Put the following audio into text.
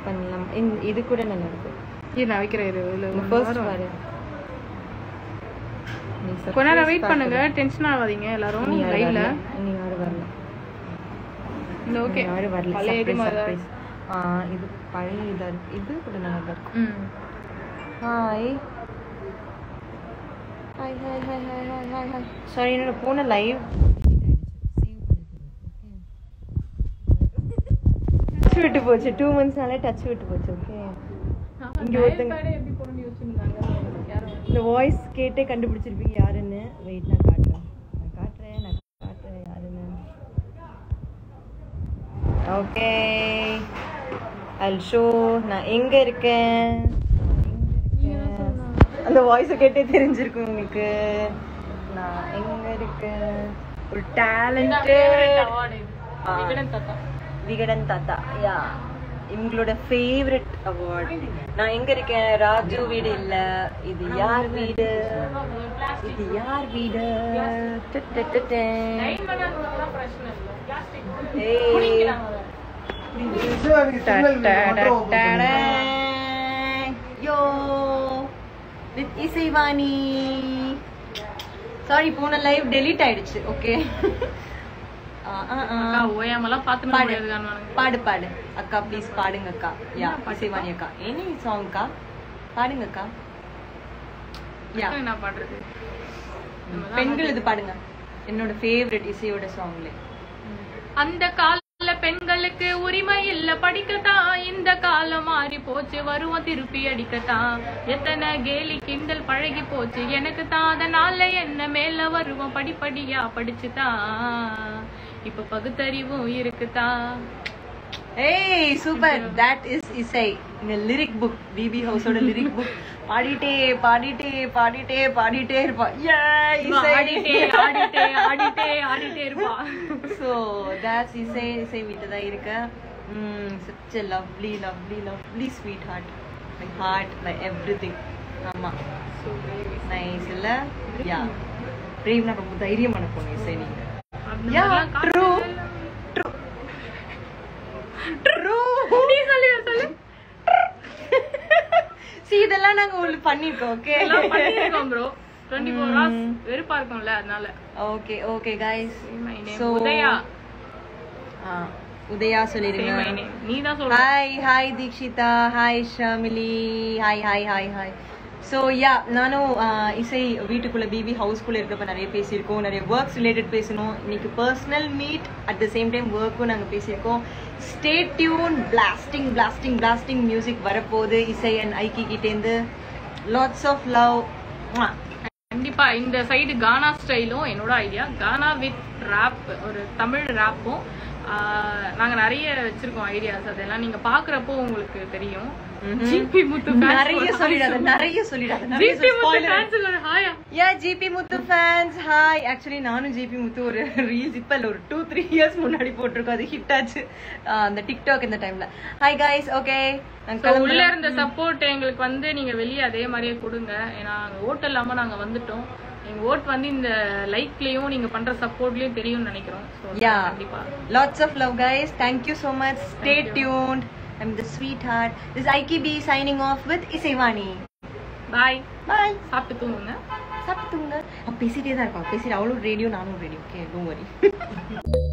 பண்ணலாம் இந்த- இது கூட நல்லா இருக்கும் இது நான் வைக்கிறேன் இது இதுல இந்த ஒண்ணு ஃபர்ஸ்ட் வரும். பாரு நீ கொஞ்ச நேரம் surprise வெயிட் பண்ணுங்க பார்க்கணும். டென்ஷன் ஆகாதீங்க எல்லாரும் நீ யாரும் லைவ்ல வரல. நீ யாரும் வரல இந்த ஓகே நீ யாரும் வரல பழைய இது surprise, மாதிரி தான் surprise. ஆ, இது பழைய இதா இருக்கு இது கூட நல்லா தான் இருக்கும் ம் hi hi hi hi hi hi hi hi sorry என்னோட போன லைவ் டச் விட்டு போச்சு டூ மந்த்ஸ்னாலே டச் விட்டு போச்சு ஓகே இங்க ஒருத்தங்க- எப்படி போகணும்னு யோசிச்சிருந்தாங்க யாரும் இந்த வாய்ஸ் கேட்டே கண்டுபிடிச்சிருப்பீங்க யாருன்னு வெயிட் நான் காட்டுறேன் நான் காட்டுறேன் நான் காட்டுறேன் யாருன்னு ஓகே அல் ஷோ நான் எங்க இருக்கேன் எங்க இருக்கேன்? அந்த வாய்ஸை கேட்டே தெரிஞ்சிருக்கும் உங்களுக்கு நான் எங்க இருக்கேன் ஒரு டேலண்டட் ஆ. விகடன் தாத்தா விகடன் தாத்தா யா இவங்களோட ஃபேவரட் அவார்ட் நான் எங்க இருக்கேன் ராஜு வீடு இல்ல இது யார் வீடு இது யார் வீடு டு, டு, டு, டு. ஏய். டா, டா, டா, டா, டா. யோ வித் இசைவாணி சாரி போன லைவ் டெலீட் ஆயிடுச்சு ஓகே அக்கா ஓயாமலாம் பார்த்து பாடு. முடியாது காணுவானுங்க. பாடு பாடு அக்கா ப்ளீஸ் பாடுங்க அக்கா யா இசைவாணி அக்கா எனி சாங் அக்கா பாடுங்க அக்கா யா அக்கா என்ன பாடுறது பெண்கள் இது பாடுங்க என்னோட ஃபேவரட் இசையோட சாங்ல அந்த கால பெண்களுக்கு உரிமை இல்ல படிக்கத்தான் இந்த காலம் மாறி போச்சு வருவோம் திருப்பி அடிக்கத்தான் எத்தனை கேலி கிண்டல் பழகி போச்சு எனக்கு தான் அதனால என்ன மேல வருவோம் படிப்படியா படிச்சுதான் இப்ப பகுத்தறிவும் இருக்குதான் ஏய் சூப்பர் தட் இஸ் இசை இந்த லிரிக் புக் பிபி ஹவுஸோட லிரிக் புக் பாடிட்டே பாடிட்டே பாடிட்டே பாடிட்டே இருப்பா யே இசை ஆடிட்டே ஆடிட்டே ஆடிட்டே ஆடிட்டே இருப்பா ஸோ தட்ஸ் இசை இசை வீட்டு தான் இருக்க such a lovely lovely lovely sweet heart my heart my everything ஆமாம் நைஸ் இல்ல யா பிரேம்னா ரொம்ப தைரியமான பொண்ணு இசை நீங்க அந்த யா மாதிரிலாம் ட்ரூ காட்டுறது ட்ரூ ட்ரூ நீ சொல்லு சொல்லு சி இதெல்லாம் நாங்க உங்களுக்கு பண்ணிருக்கோம் ஓகே எல்லாம் பண்ணிருக்கோம் ப்ரோ டுவெண்ட்டி ஃபோர் ஹவர்ஸ் வெறுப்பா இருக்கும்ல அதனால okay okay guys my name So- Udaya Udaya Say சொல்லிருங்க my name. நீ தான் சொல்ற hi hi Dikshita hi Shamili hi hi hi hi so yeah நானும் ஆஹ், இசை வீட்டுக்குள்ள பிபி ஹவுஸ்குள்ள இருக்கப்ப நிறைய பேசியிருக்கோம் நிறைய ஒர்க்ஸ் ரிலேட்டட் பேசணும் இன்னைக்கு personal meet at the same time ஒர்க்கும் நாங்கள் பேசியிருக்கோம் stay tune blasting blasting blasting music வரப்போகுது இசை அண்ட் ஐக்கி கிட்டேருந்து லாட்ஸ் ஆஃப் லவ் கண்டிப்பா இந்த சைடு கானா ஸ்டைலும் என்னோட ஐடியா கானா வித் ரேப் ஒரு தமிழ் ரேப்பும் நாங்க நிறைய வச்சிருக்கோம் ஐடியாஸ் அதெல்லாம் நீங்க பாக்குறப்போ உங்களுக்கு தெரியும் ஜிபி முத்து fans நிறைய ஒரு hi சொல்லிடாத சொல்லு. நிறைய சொல்லிடாத நிறைய ஜிபி முத்து spoiler. fans க்கு ஒரு ஹாயா yeah GP Muthu fans hi actually நானும் ஜிபி முத்து ஒரு ரீல்ஸ் இப்போ இல்லை ஒரு டூ த்ரீ இயர்ஸ் முன்னாடி போட்டிருக்கோம் அது ஹிட் ஆச்சு ஆஹ் அந்த டிக்டாக் இந்த டைம்ல ஹாய் காய்ஸ் ஓகே So, உள்ள இருந்த சப்போர்ட் எங்களுக்கு வந்து நீங்க வெளியே அதே மாதிரியே கொடுங்க ஏன்னா அங்க ஓட்டு இல்லாம நாங்க வந்துட்டோம் எங்க ஓட் வந்து இந்த லைக்லயும் நீங்க பண்ற சப்போர்ட்லயும் தெரியும்னு நினைக்கிறோம் So, யா கண்டிப்பா lots of love guys thank you so much stay tuned I'm the sweet heart this Aikki B signing off with Isaivani bye bye சாப்பிட்டு தூங்குங்க சாப்பிட்டுங்க பேசிட்டே தான் இருப்பா பேசிட்டு அவளும் ரேடியோ நானும் ரேடியோ ஓகே டோன்ட் வரி